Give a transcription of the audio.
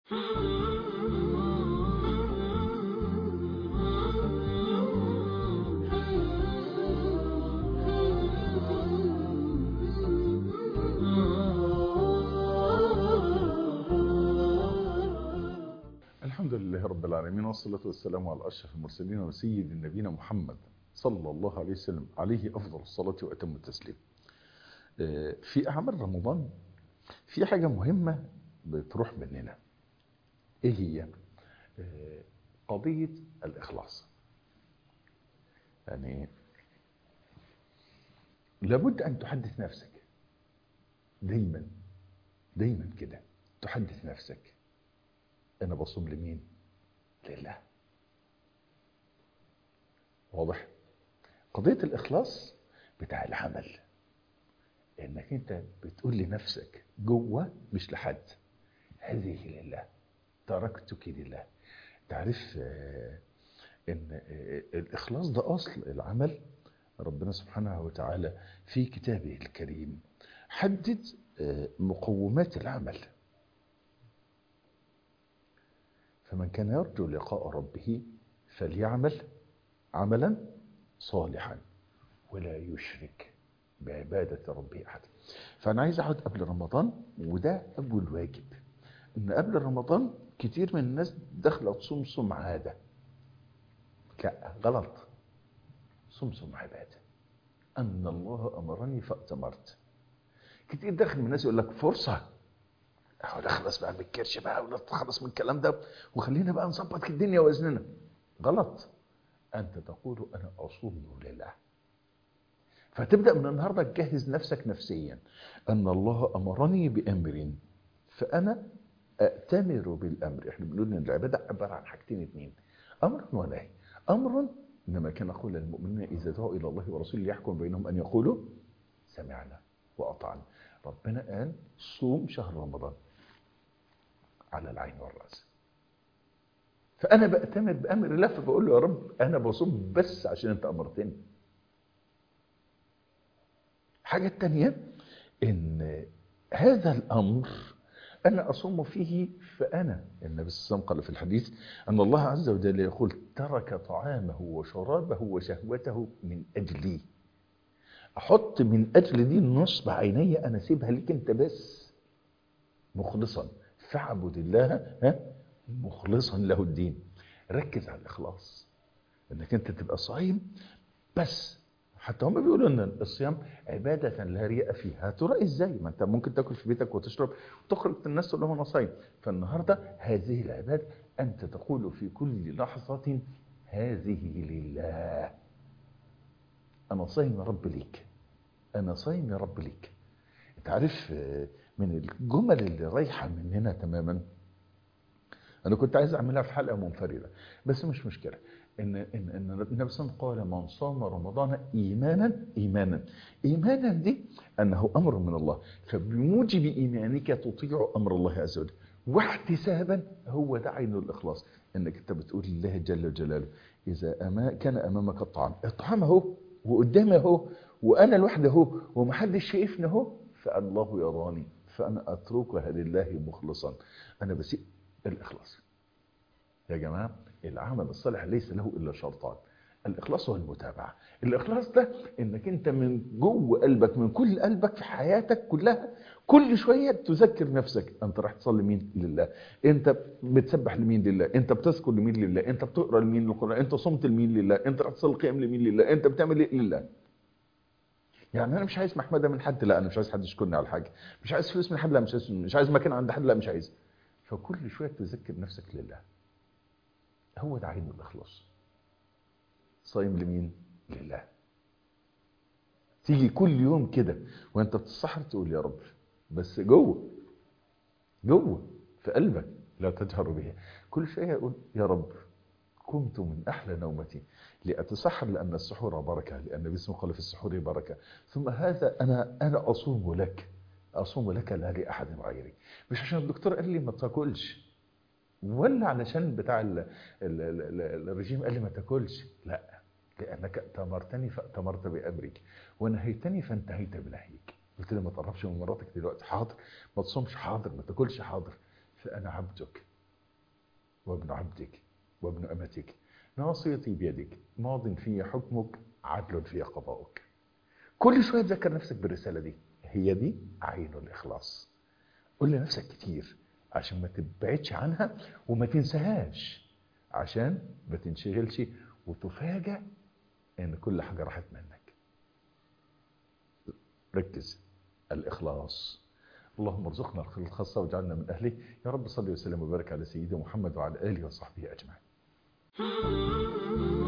الحمد لله رب العالمين والصلاة والسلام على أشرف المرسلين وسيد نبينا محمد صلى الله عليه وسلم عليه أفضل الصلاة وأتم التسليم آه، في أعمال رمضان في حاجة مهمة بتروح مننا إيه هي؟ آه، قضية الإخلاص يعني لابد أن تحدث نفسك دايما دايما كده تحدث نفسك أنا بصوم لمين؟ لله واضح؟ قضية الإخلاص بتاع العمل إنك أنت بتقول لنفسك جوه مش لحد هذه لله تركتك لله تعرف آه، إن آه، الإخلاص ده أصل العمل ربنا سبحانه وتعالى في كتابه الكريم حدد آه، مقومات العمل فمن كان يرجو لقاء ربه فليعمل عملا صالحا ولا يشرك بعبادة ربه أحد فأنا عايز أقعد قبل رمضان وده أول واجب إن قبل رمضان كتير من الناس داخلة تصوم صوم عادة لا غلط صوم صوم عبادة أن الله أمرني فأتمرت كتير داخل من الناس يقول لك فرصة اهو نخلص بقى من الكرش بقى ونتخلص من الكلام ده وخلينا بقى نظبط الدنيا وزننا غلط انت تقول انا اصوم لله فتبدا من النهارده تجهز نفسك نفسيا ان الله امرني بامر فانا اتمر بالامر احنا بنقول ان العباده عباره عن حاجتين اتنين امر ونهي امر انما كان قول المؤمنين اذا دعوا الى الله ورسوله ليحكم بينهم ان يقولوا سمعنا واطعنا ربنا قال صوم شهر رمضان على العين والراس فانا بأتمر بامر الله فبقول له يا رب انا بصوم بس عشان انت امرتني حاجه الثانيه ان هذا الامر انا اصوم فيه فانا النبي صلى الله عليه وسلم قال في الحديث ان الله عز وجل يقول ترك طعامه وشرابه وشهوته من اجلي احط من اجل دي نصب عيني انا سيبها ليك انت بس مخلصا فاعبد الله ها مخلصا له الدين ركز على الاخلاص انك انت تبقى صايم بس حتى هم بيقولوا ان الصيام عباده لا رياء فيها ترى ازاي ما انت ممكن تاكل في بيتك وتشرب وتخرج الناس تقول لهم انا صايم فالنهارده هذه العباده انت تقول في كل لحظه هذه لله انا صايم يا رب ليك انا صايم يا رب ليك انت عارف آه، من الجمل اللي رايحه مننا تماما انا كنت عايز اعملها في حلقه منفرده بس مش مشكله ان ان ان النبي صلى الله عليه وسلم قال من صام رمضان ايمانا ايمانا ايمانا دي انه امر من الله فبموجب ايمانك تطيع امر الله عز وجل واحتسابا هو ده عين الاخلاص انك انت بتقول لله جل جلاله اذا أما كان امامك الطعام الطعام اهو وقدامي اهو وانا لوحدي اهو ومحدش شايفني اهو فالله يراني فانا اتركها لله مخلصا انا بسيء الاخلاص يا جماعه العمل الصالح ليس له الا شرطان الاخلاص والمتابعه الاخلاص ده انك انت من جوه قلبك من كل قلبك في حياتك كلها كل شويه تذكر نفسك انت راح تصلي مين لله انت بتسبح لمين لله انت بتذكر لمين لله انت بتقرا لمين القران انت صمت لمين لله انت راح تصلي قيام لمين لله انت بتعمل ايه لله يعني انا مش عايز محمده من حد لا انا مش عايز حد يشكرني على حاجه مش عايز فلوس من حد لا مش عايز مش عايز مكان عند حد لا مش عايز فكل شويه تذكر نفسك لله هو ده عين الاخلاص صايم لمين لله تيجي كل يوم كده وانت بتسحر تقول يا رب بس جوه جوه في قلبك لا تجهر به كل شيء يقول يا رب قمت من احلى نومتي لاتسحر لان السحور بركه لان باسم قال في السحور بركه ثم هذا انا انا اصوم لك اصوم لك لا لاحد غيري مش عشان الدكتور قال لي ما تاكلش ولا علشان بتاع ال ال ال ال الرجيم قال لي ما تاكلش لا لانك اتمرتني فاتمرت بامرك ونهيتني فانتهيت بنهيك قلت لي ما تقربش من مراتك دلوقتي حاضر ما تصومش حاضر ما تاكلش حاضر فانا عبدك وابن عبدك وابن أمتك ناصيتي بيدك ماض في حكمك عدل في قضاؤك كل شوية تذكر نفسك بالرسالة دي هي دي عين الإخلاص قول لنفسك كتير عشان ما تبعدش عنها وما تنساهاش عشان ما تنشغلش وتفاجأ ان كل حاجة راحت منك ركز الإخلاص اللهم ارزقنا الخاصة واجعلنا من أهله يا رب صل وسلم وبارك على سيدنا محمد وعلى آله وصحبه أجمعين